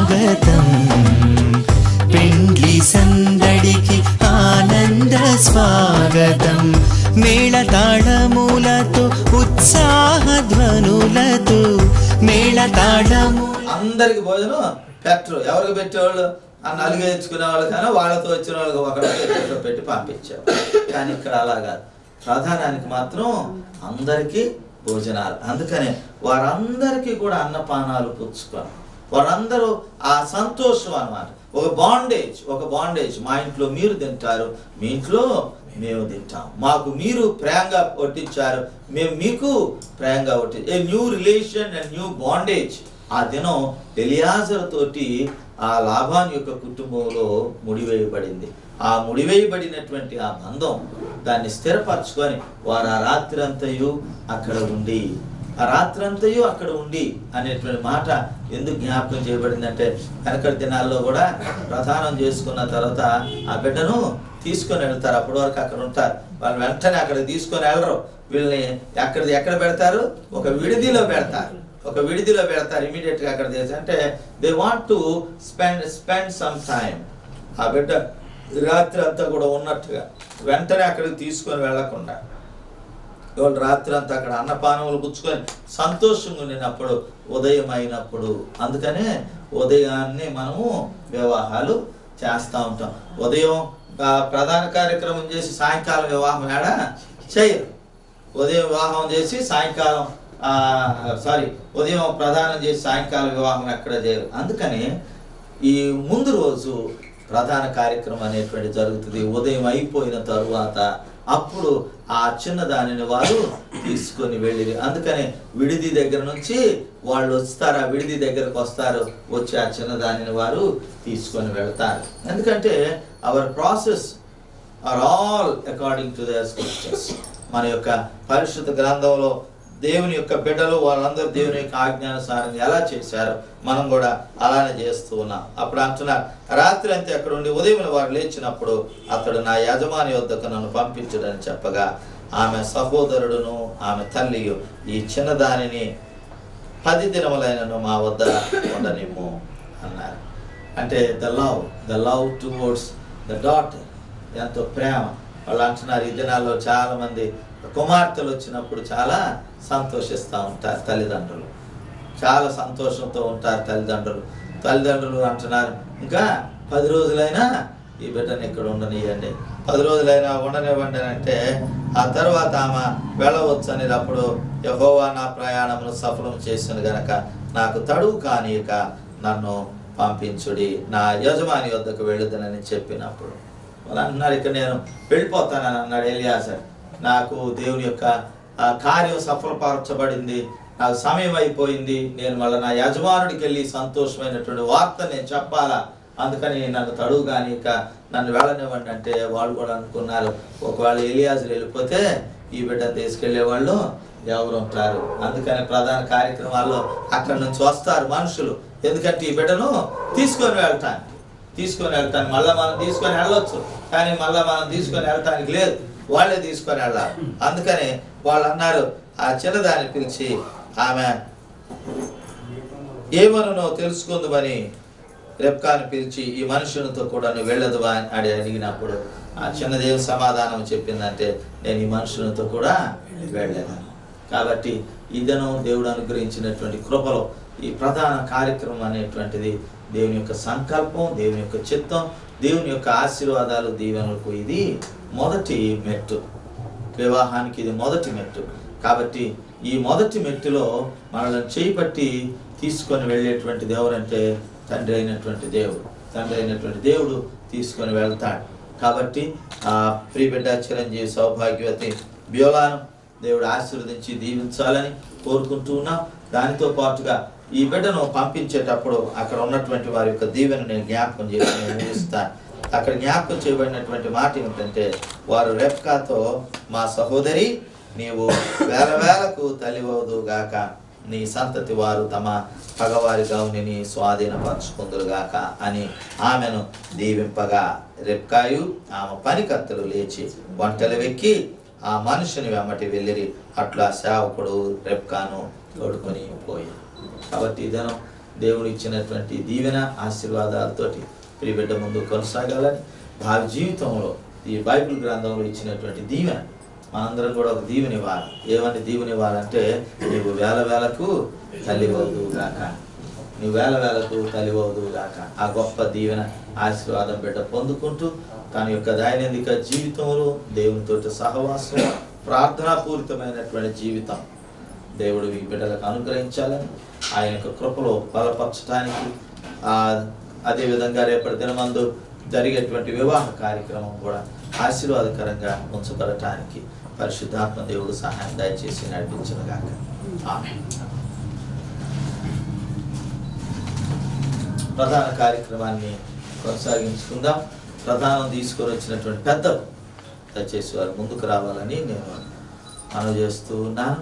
స్వాగతం పెండ్లి సందడికి ఆనంద స్వాగతం మేళతాళములతో ఉత్సాహ ధ్వనులతో మేళతాళము అందరికి భోజనం పెట్టరు ఎవరికి పెట్టేవాళ్ళు ఆ నలుగు తెచ్చుకునే వాళ్ళు కానీ వాళ్ళతో వచ్చిన వాళ్ళకి ఒకటి పెట్టి పంపించారు కానీ ఇక్కడ అలా కాదు ప్రధానానికి మాత్రం అందరికీ భోజనాలు అందుకనే వారందరికీ కూడా అన్నపానాలు పుచ్చుకొని వారందరూ ఆ సంతోషం అన్నమాట ఒక బాండేజ్ ఒక బాండేజ్ మా ఇంట్లో మీరు తింటారు మీ ఇంట్లో మేము తింటాం మాకు మీరు ప్రేమగా వడ్డించారు మేము మీకు ప్రేమగా వడ్డి a new relation and new bondage ఆ దినం ఎలియాజర్ తోటి ఆ లాభాన్ యొక్క కుటుంబంలో ముడివేయబడింది ఆ ముడివేయబడినటువంటి ఆ బంధం దాన్ని స్థిరపరచుకొని వారు ఆ రాత్రి అంతయు అక్కడ ఉండి ఆ రాత్రంతయు అక్కడ ఉండి అనేటువంటి మాట ఎందుకు జ్ఞాపకం చేయబడిందంటే వెనకటి దినాల్లో కూడా ప్రధానం చేసుకున్న తర్వాత ఆ బిడ్డను తీసుకొని వెళ్తారు అప్పటి వరకు అక్కడ ఉంటారు వాళ్ళు వెంటనే అక్కడ తీసుకొని వెళ్ళరు వీళ్ళని ఎక్కడ ఎక్కడ పెడతారు ఒక విడిదిలో పెడతారు ఒక విడిదిలో పెడతారు ఇమీడియట్ గా అక్కడ చేసి అంటే they want to spend spend some time ఆ బిడ్డ రాత్రి అంతా కూడా ఉన్నట్టుగా వెంటనే అక్కడికి తీసుకొని వెళ్లకుండా వాళ్ళు రాత్రి అంతా అక్కడ అన్నపానములు పుచ్చుకొని సంతోషంగా ఉండినప్పుడు ఉదయం అయినప్పుడు అందుకనే ఉదయాన్నే మనము వివాహాలు చేస్తూ ఉంటాం ఉదయం ఆ, ప్రధాన కార్యక్రమం చేసి సాయంకాలం వివాహం ఏడ చేయరు ఉదయం వివాహం చేసి సాయంకాలం సారీ ఉదయం ప్రధానం చేసి సాయంకాలం వివాహం ఎక్కడ చేయరు అందుకని ఈ ముందు రోజు ప్రధాన కార్యక్రమం అనేటువంటి జరుగుతుంది ఉదయం అయిపోయిన తరువాత అప్పుడు ఆ చిన్న దానిని వారు తీసుకొని వెళ్ళి అందుకని విడిది దగ్గర నుంచి వాళ్ళు వస్తారు ఆ విడిది దగ్గరకు వస్తారు వచ్చి ఆ చిన్న దానిని వారు తీసుకొని వెళ్తారు ఎందుకంటే our process are all according to the scriptures మన యొక్క పరిశుద్ధ గ్రంథంలో దేవుని యొక్క బిడ్డలు వాళ్ళందరూ దేవుని యొక్క ఆజ్ఞానుసారంగా ఎలా చేశారో మనం కూడా అలానే చేస్తూ ఉన్నాం అప్పుడు అంటున్నారు రాత్రి అంతే అక్కడ ఉండి ఉదయం వారు లేచినప్పుడు అతడు నా యజమాని వద్దకు నన్ను పంపించుడని చెప్పగా ఆమె సహోదరుడును ఆమె తల్లియు ఈ చిన్నదానిని పది దినములైనను మా వద్ద ఉండనిమ్ము అన్నారు అంటే the love the love towards the daughter ఎంతో ప్రేమ వాళ్ళు అంటున్నారు ఈ దినాల్లో చాలా మంది కుమార్తెలు వచ్చినప్పుడు చాలా సంతోషిస్తూ ఉంటారు తల్లిదండ్రులు చాలా సంతోషంతో ఉంటారు తల్లిదండ్రులు తల్లిదండ్రులు అంటున్నారు ఇంకా పది రోజులైనా ఈ బిడ్డని ఇక్కడ ఉండనియండి పది రోజులైనా ఉండనివ్వండి అని అంటే ఆ తర్వాత ఆమె వెళ్ళవచ్చు అనేటప్పుడు యహోవా నా ప్రయాణమును సఫలం చేసిన గనక నాకు తడువు కానీయక నన్ను పంపించుడి నా యజమాని వద్దకు వెళ్ళుదనని చెప్పినప్పుడు వాళ్ళు అంటున్నారు ఇక్కడ నేను వెళ్ళిపోతానని అన్నాడు ఎలియాసర్ నాకు దేవుని యొక్క ఆ, కార్యం సఫలపరచబడింది నాకు సమయం అయిపోయింది నేను మళ్ళీ నా యజమానుడికి వెళ్ళి సంతోషమైనటువంటి వార్త నేను చెప్పాలా అందుకని నన్ను తడువు కానీ ఇక నన్ను వెళ్ళనివ్వండి అంటే వాళ్ళు కూడా అనుకున్నారు ఒకవేళ ఎలియాజులు వెళ్ళిపోతే ఈ బిడ్డను తీసుకెళ్లే వాళ్ళు ఎవరు ఉంటారు అందుకని ప్రధాన కార్యక్రమాల్లో అక్కడి నుంచి వస్తారు మనుషులు ఎందుకంటే ఈ బిడ్డను తీసుకొని వెళ్తాను తీసుకొని వెళ్తాను మళ్ళీ మనం తీసుకొని వెళ్ళొచ్చు కానీ మళ్ళీ మనం తీసుకొని వెళ్తానికి లేదు వాళ్ళే తీసుకొని వెళ్ళాలి అందుకని వాళ్ళు అన్నారు ఆ చిన్నదాన్ని పిలిచి ఆమె ఏమనునో తెలుసుకుందుమని రెప్కాను పిలిచి ఈ మనుషునితో కూడా నువ్వు వెళ్ళదు అని అడి అడిగినప్పుడు ఆ చిన్నదేవి సమాధానం చెప్పిందంటే నేను ఈ మనుషునితో కూడా వెళ్ళలేను కాబట్టి ఇదను దేవుడు అనుగ్రహించినటువంటి కృపలో ఈ ప్రధాన కార్యక్రమం అనేటువంటిది దేవుని యొక్క సంకల్పం దేవుని యొక్క చిత్తం దేవుని యొక్క ఆశీర్వాదాలు దీవెనలకు ఇది మొదటి మెట్టు వివాహానికి ఇది మొదటి మెట్టు కాబట్టి ఈ మొదటి మెట్టులో మనల్ని చేపట్టి తీసుకొని వెళ్ళేటువంటి దేవుడు అంటే తండ్రి అయినటువంటి దేవుడు తండ్రి అయినటువంటి దేవుడు తీసుకొని వెళ్తాడు కాబట్టి ఆ ప్రియ బిడ్డ చిరంజీవి సౌభాగ్యవతి బ్యోలాను దేవుడు ఆశీర్వదించి దీవించాలని కోరుకుంటూ ఉన్నాం దానితో పాటుగా ఈ బిడ్డను పంపించేటప్పుడు అక్కడ ఉన్నటువంటి వారి యొక్క దీవెను నేను జ్ఞాపకం చేసి నేను ముగిస్తాను అక్కడ జ్ఞాపకం చేయబడినటువంటి మాట ఏమిటంటే వారు రెప్కాతో మా సహోదరి నీవు వేల వేలకు తల్లివదు గాక నీ సంతతి వారు తమ పగవారి గౌనిని స్వాధీనపరచుకుందురు గాక అని ఆమెను దీవింపగా రెప్కాయు ఆమె పనికత్తలు లేచి వంటలు వెక్కి ఆ మనుషుని వెంబటి వెళ్ళిరి అట్లా సేవకుడు రెప్కాను తోడుకొని పోయి కాబట్టి ఇదను దేవుడు ఇచ్చినటువంటి దీవెన ఆశీర్వాదాలతోటి ప్రియబిడ్డ ముందు కొనసాగాలని భావి జీవితంలో ఈ బైబిల్ గ్రంథంలో ఇచ్చినటువంటి దీవెన మనందరం కూడా ఒక దీవెన ఇవ్వాలి ఏమని దీవెన ఇవ్వాలంటే నీవు వేల వేలకు తల్లివద్దు గాక నీ వేల వేలకు తల్లివద్దు గాక ఆ గొప్ప దీవెన ఆశీర్వాదం బిడ్డ పొందుకుంటూ తన యొక్క దైనందిక జీవితంలో దేవునితోటి సహవాసం ప్రార్థనాపూరితమైనటువంటి జీవితం దేవుడు ఈ బిడ్డలకు అనుగ్రహించాలని ఆయన యొక్క కృపలో బలపరచడానికి ఆ అదేవిధంగా రేపటి దినమందు జరిగేటువంటి వివాహ కార్యక్రమం కూడా ఆశీర్వాదకరంగా ఉంచబడటానికి పరిశుద్ధాత్మ దేవుడు సహాయం దయచేసి నడిపించిన గాక ఆమె ప్రధాన కార్యక్రమాన్ని కొనసాగించుకుందాం ప్రధానం తీసుకొని వచ్చినటువంటి పెద్దలు దయచేసి వారు ముందుకు రావాలని నేను మనవి చేస్తూ ఉన్నాను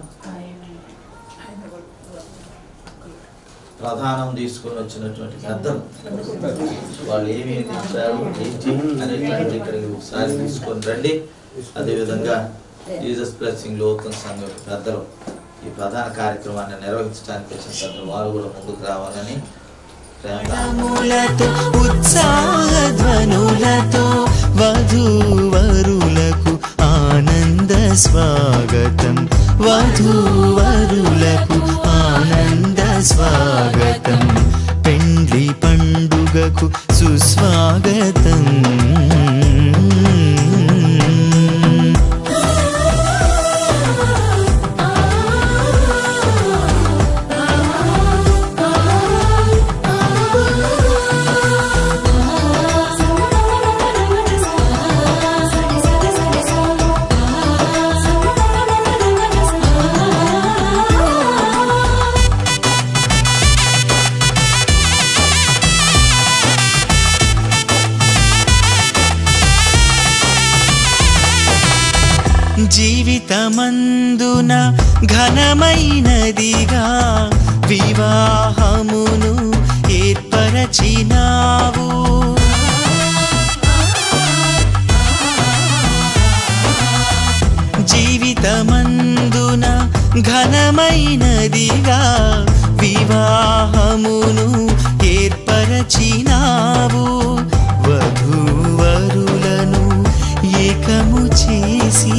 ప్రధానం తీసుకొని వచ్చినటువంటి పెద్దలు వాళ్ళు ఏమి ఇచ్చారు ఏంటి అనేటువంటి ఇక్కడికి ఒకసారి తీసుకొని రండి అదేవిధంగా జీసస్ బ్లెస్సింగ్ లోకం సంఘం పెద్దలు ఈ ప్రధాన కార్యక్రమాన్ని నిర్వహించడానికి వచ్చిన పెద్దలు వారు కూడా ముందుకు రావాలని ప్రేమగా మూలతో ఉత్సాహధ్వనులతో వధూవరులకు ఆనంద స్వాగతం వధూవరులకు ఆనంద స్వాగతం పెండ్లి పండుగకు సుస్వాగతం జీవితమందున ఘనమైనదిగా వివాహమును ఏర్పరచినావు జీవితమందున ఘనమైనదిగా వివాహమును ఏర్పరచినావు వధూవరులను ఏకము చేసి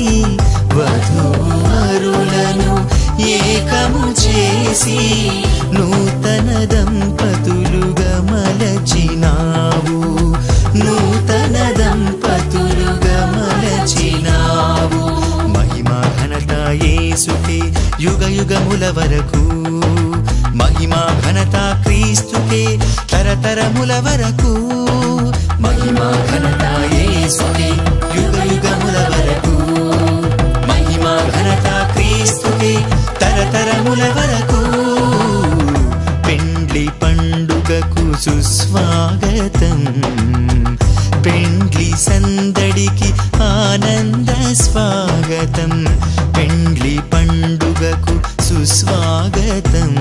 వధూవరులను ఏకము చేసి నూతన దంపతులుగా మలచినావు నూతన దంపతులుగా మలచినావు మహిమా ఘనత యేసుకే యుగ యుగముల వరకు మహిమా ఘనత క్రీస్తుకే తరతరముల వరకు మహిమా ఘనత యేసుకే యుగ యుగముల వరకు మహిమా ఘనత క్రీస్తుకే తరతరముల వరకు పెండ్లి పండుగకు సుస్వాగతం పెండ్లి సందడికి ఆనంద స్వాగతం పెండ్లి పండుగకు సుస్వాగతం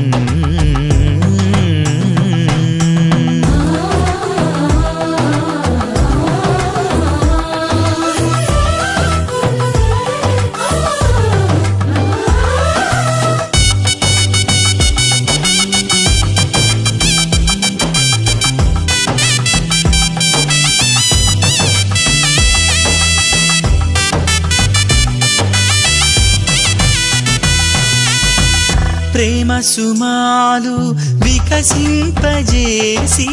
ప్రేమ సుమాలు వికసింపజేసి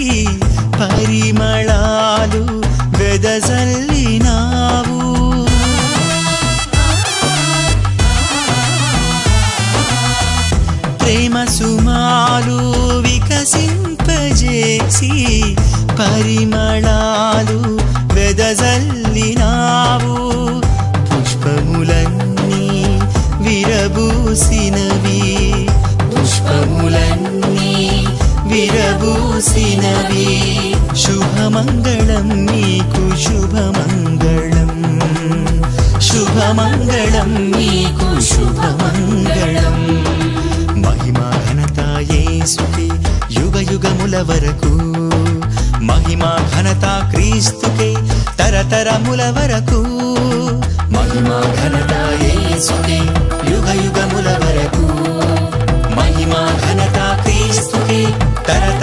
పరిమళాలు వెదజల్లినావు ప్రేమ సుమాలు వికసింపజేసి పరిమళాలు వెదజల్లినావు పుష్పములన్నీ విరబూసినవి పుష్పములన్నీ విరబూసినవి శుభమంగళం నీకు శుభమంగళం శుభమంగళం నీకు శుభమంగళం మహిమా ఘనత యేసుకే యుగ యుగముల వరకు మహిమా ఘనత క్రీస్తుకే తరతరముల వరకు మహిమా ఘనత యేసుకే యుగ యుగముల వరకు మహిమా ఘనత క్రీస్తుకే తరతరముల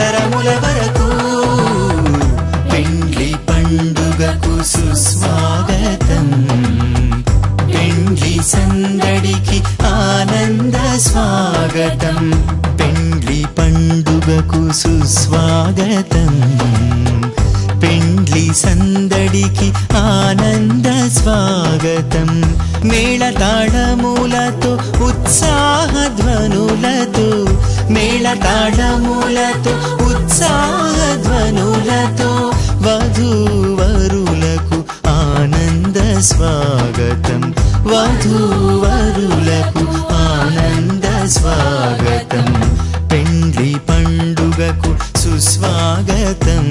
సుస్వాగతం పెండ్లి సందడికి ఆనంద స్వాగతం పెండ్లి పండుగకు సుస్వాగతం పెండ్లి సందడికి ఆనంద స్వాగతం మేళతాళములతో ఉత్సాహ ధ్వనులతో మేళతాళములతో ఉత్సాహ ధ్వనులతో వధూవరులకు ఆనంద స్వాగతం వధూవరులకు ఆనంద స్వాగతం పెండ్లి పండుగకు సుస్వాగతం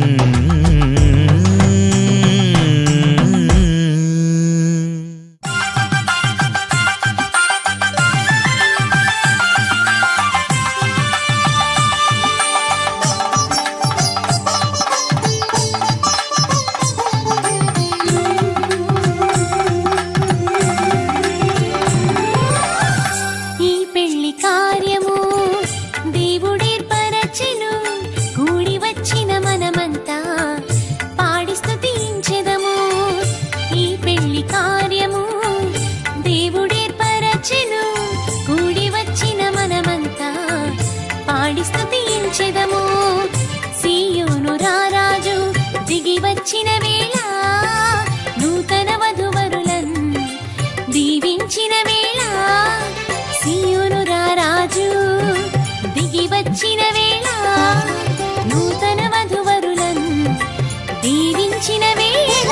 ఈ పెళ్లి కార్యము దేవుడేర్పరచెను కూడి వచ్చిన మనమంతా పాడి స్తుతించెదము ఈ పెళ్లి కార్యము దేవుడేర్పరచెను కూడి వచ్చిన మనమంతా పాడి స్తుతించెదము సీయోను రారాజు దిగి వచ్చిన వేళ నూతన వధువరులన్ దీవించిన వేళ సియోను రారాజు దిగి వచ్చిన వేళ నూతన వధువరులను దీవించిన వేళ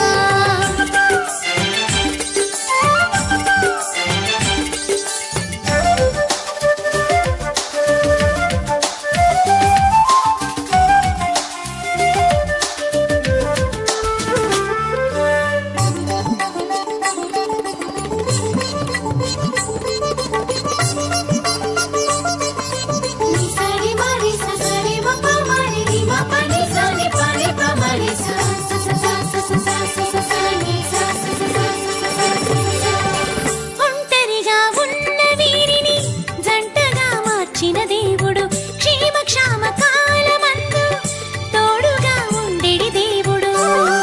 నిసరి మరి ససరి మప మరి రి మప నిసరి పరి ప మరి స స స స స స స స స స ని స స స స స స స ఒంటరిగా ఉన్న వీరిని జంటగా మార్చిన దేవుడు క్షేమక్షామ కాలమందు తోడుగా ఉండెడి దేవుడు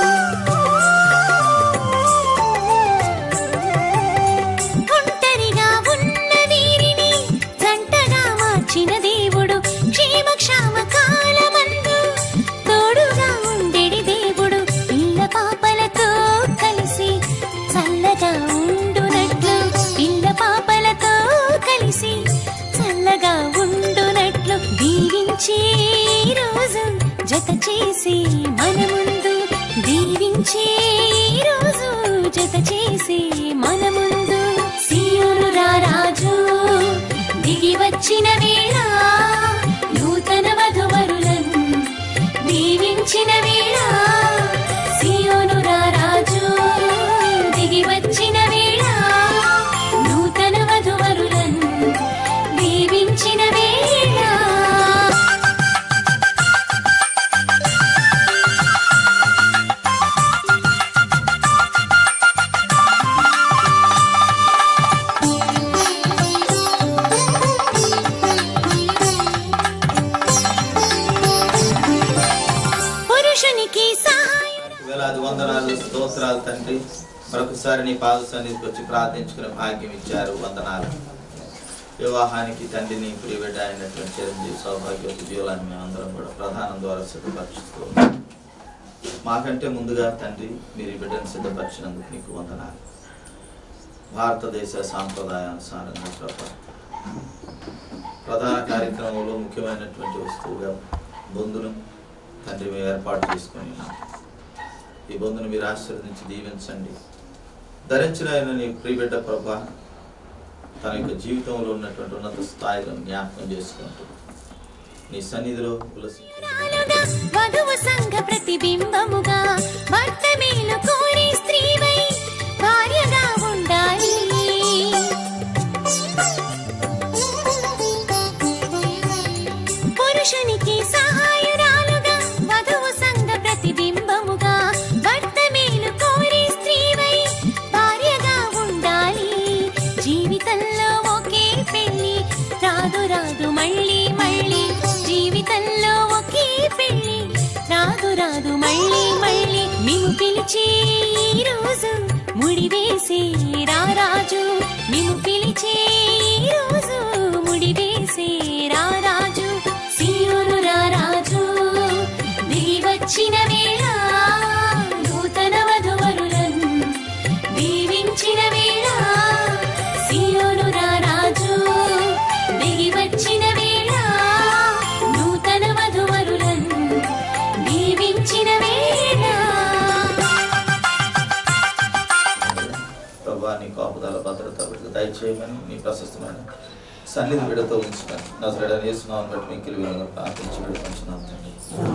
ఒంటరిగా ఉన్న వీరిని జంటగా మార్చిన దేవుడు క్షేమక్షామ కాలమందు తోడుగా ఉండెడి దేవుడు పిల్ల పాపలతో కలిసి చల్లగా ఉండునట్లు పిల్ల పాపలతో కలిసి చల్లగా ఉండునట్లు దీవించే రోజు జత చేసి మన ముందు దీవించే రోజు జత చేసి మన ముందు సీయోను రారాజు దిగి వచ్చిన వేళ నూతన వధువరులను దీవించిన వేళ సియోను రారాజు దిగి వచ్చిన వేళ నూతన వధువరులను దీవించిన వేళ పురుషునికి సహాయం వేలాది వందనాలు స్తోత్రాలు తండ్రి మరొకసారి నీ పాద సన్నిధికి వచ్చి ప్రార్థించుకునే భాగ్యం ఇచ్చారు వందనాలు వివాహానికి తండ్రిని ప్రియబిడ్డ అయినటువంటి చిరంజీవి సౌభాగ్యవతి జీవులను మేమందరం కూడా ప్రధానం ద్వారా సిద్ధపరుచుతూ ఉన్నాం. మాకంటే ముందుగా తండ్రి మీరు ఈ బిడ్డను సిద్ధపరిచినందుకు నీకు వందనాలు భారతదేశ సాంప్రదాయానుసారంగా ప్రభా ప్రధాన కార్యక్రమంలో ముఖ్యమైనటువంటి వస్తువుగా బొందును తండ్రి మేము ఏర్పాటు చేసుకొని ఉన్నాం ఈ బొందును మీరు ఆశీర్వదించి దీవించండి ధరించిన ఆయన నీ ప్రియబిడ్డ ప్రభా తన యొక్క జీవితంలో ఉన్నటువంటి ఉన్నత స్థాయిలను జ్ఞాపకం చేసుకుంటూ నీ సన్నిధిలో ఉల్లసించు రాలుగా వధువు సంఘ ప్రతిబింబముగా భర్త మేలు కోరి స్త్రీవై భార్యగా ఉండాలి పురుషునికి సహాయురాలుగా వధువు సంఘ ప్రతిబింబముగా భర్త మేలు కోరి స్త్రీవై భార్యగా ఉండాలి జీవితంలో ఒకే పెళ్లి రాదు రాదు మళ్ళీ మళ్ళీ జీవితంలో ఒకే పెళ్లి రాదు రాదు మళ్ళీ మళ్ళీ మేము పిలిచే ఈ రోజు ముడివేసే రారాజు మేము పిలిచే ఈ రోజు ముడివేసే రారాజు సియోను రారాజు దిగి వచ్చిన వేళ నూతన వధువరులను దీవించిన వేళ సియోను రారాజు దిగి వచ్చిన వేళ నూతన వధువరులను దీవించిన వేళ ప్రభా నీ కాపుదల భద్రత వీటికి దయచేయమని నీ ప్రశస్తమైన సన్నిధి విడతో ఉంచుతాను నజరడని వేస్తున్నాను బట్టి మీకు విధంగా ప్రార్థించి విడిపించున్నాను తండ్రి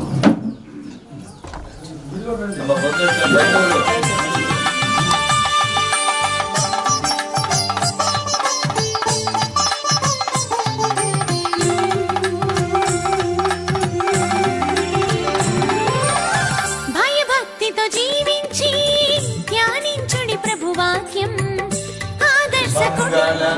ನಮ್ಮ ಬಂಧುಗಳ ಬೈಬಲ್ భయభక్తితో జీవించి ధ్యానించుడి ప్రభువాక్యం ఆదర్శకుడు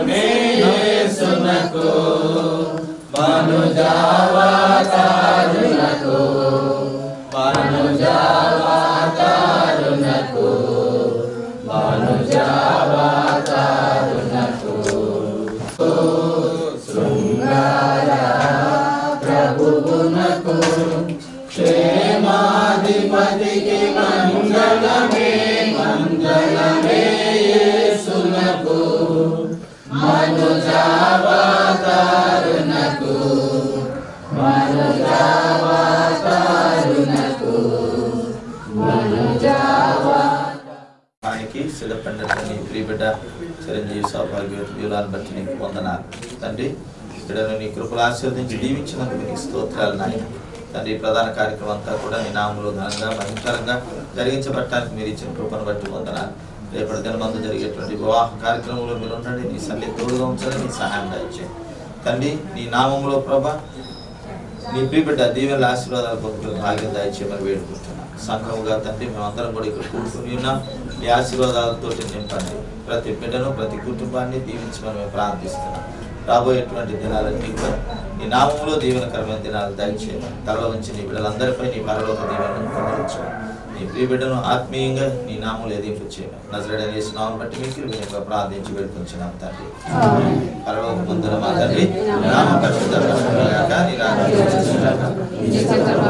ఆయనకి సిద్ధపడినటువంటి ప్రియ బిడ్డ చిరంజీవి సౌభాగ్య వ్యూలాన్ని బట్టి నీకు వందనాలు తండ్రి బిడ్డను నీ కృపలు ఆశీర్వదించి దీవించినందుకు నీకు స్తోత్రాలు నాయన తండ్రి ఈ ప్రధాన కార్యక్రమం అంతా కూడా నీ నామంలో ఘనంగా మహిమకరంగా జరిగించబడటానికి మీరు ఇచ్చిన కృపను బట్టి వందనాలు రేపటి దినమందు జరిగేటువంటి వివాహ కార్యక్రమంలో మీరు ఉండండి నీ సన్ని తోడుగా ఉంచాలని నీ సహాయం దయచేయండి తండ్రి నీ నామంలో ప్రభ నీ ప్రియబిడ్డ దీవెన ఆశీర్వాదాలు పొందుకుని భాగ్యం దయచేయమని వేడుకుంటున్నాను సంఘముగా తండ్రి మేమందరం కూడా ఇక్కడ కూడుకుని ఉన్నాం ఈ ఆశీర్వాదాలతో నింపండి ప్రతి బిడ్డను ప్రతి కుటుంబాన్ని దీవించమని మేము ప్రార్థిస్తున్నాం రాబోయేటువంటి దినాలన్నీ కూడా నీ నామంలో దీవెనకరమైన దినాలు దయచేయమని తలలో ఉంచి నీ బిడ్డలందరిపై నీ పరలోక దీవెనను పొందవచ్చామని నీ ప్రియ బిడ్డను ఆత్మీయంగా నీ నామములు ఎదింపు చేయమని నజరడని చేసిన నామం బట్టి మీకు వినక ప్రార్థించి వేడుకుంటున్నాం తండ్రి పరలోక ముందర మా తండ్రి నామ పరిశుద్ధ నీ రాజ్యం వచ్చుగాక.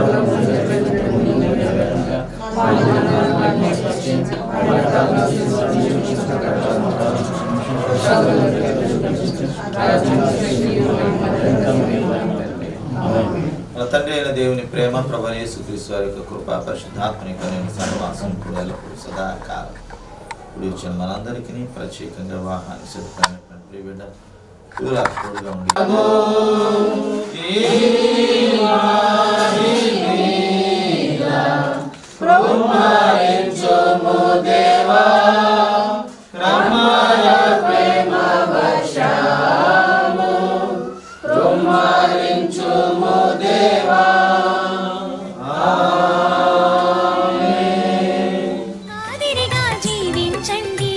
మన తండ్రి అయిన దేవుని ప్రేమ ప్రభు యేసుక్రీస్తు వారి యొక్క కృప పరిశుద్ధాత్మని నేను సర్వాసం కూడా ఎల్లప్పుడూ సదాకాలం ఇప్పుడు వచ్చిన మనందరికీ ప్రత్యేకంగా వాహాన్ని సిద్ధమైనటువంటి ప్రియ బిడ్డ పూలా తోడుగా ఉండి మాదిరిగా జీవించండి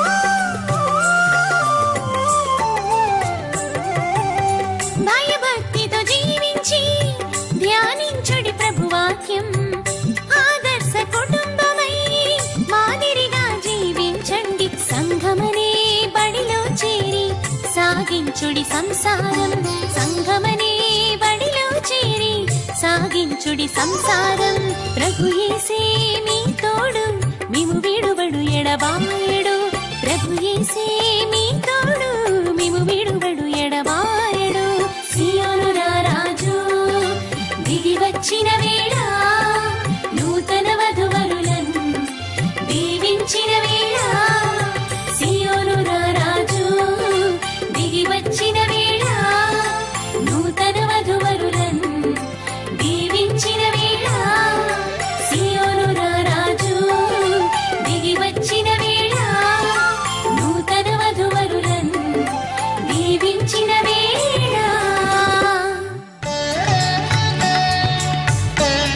భయభక్తితో జీవించి ధ్యానించుడి ప్రభువాక్యం ఆదర్శ కుటుంబమై మాదిరిగా జీవించండి సంఘమనే బడిలో చేరి సాగించుడి సంసారం సంఘమనే బడిలో చేరి సాగించుడి సంసారం ప్రభు యేసే మీ తోడు మేము విడుబడు ఎడబాయడు ప్రభు యేసే మీ తోడు మేము విడుబడు ఎడబాయడు సియోను రారాజు దిగి వచ్చిన వేళ నూతన వధువరులను దీవించిన వేళ సియోను రారాజు దిగి వచ్చిన వేళ నూతన వధువరులను దీవించిన వేళ సియోను రారాజు దిగి వచ్చిన వేళ నూతన వధువరులను దీవించిన వేళ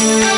ఆ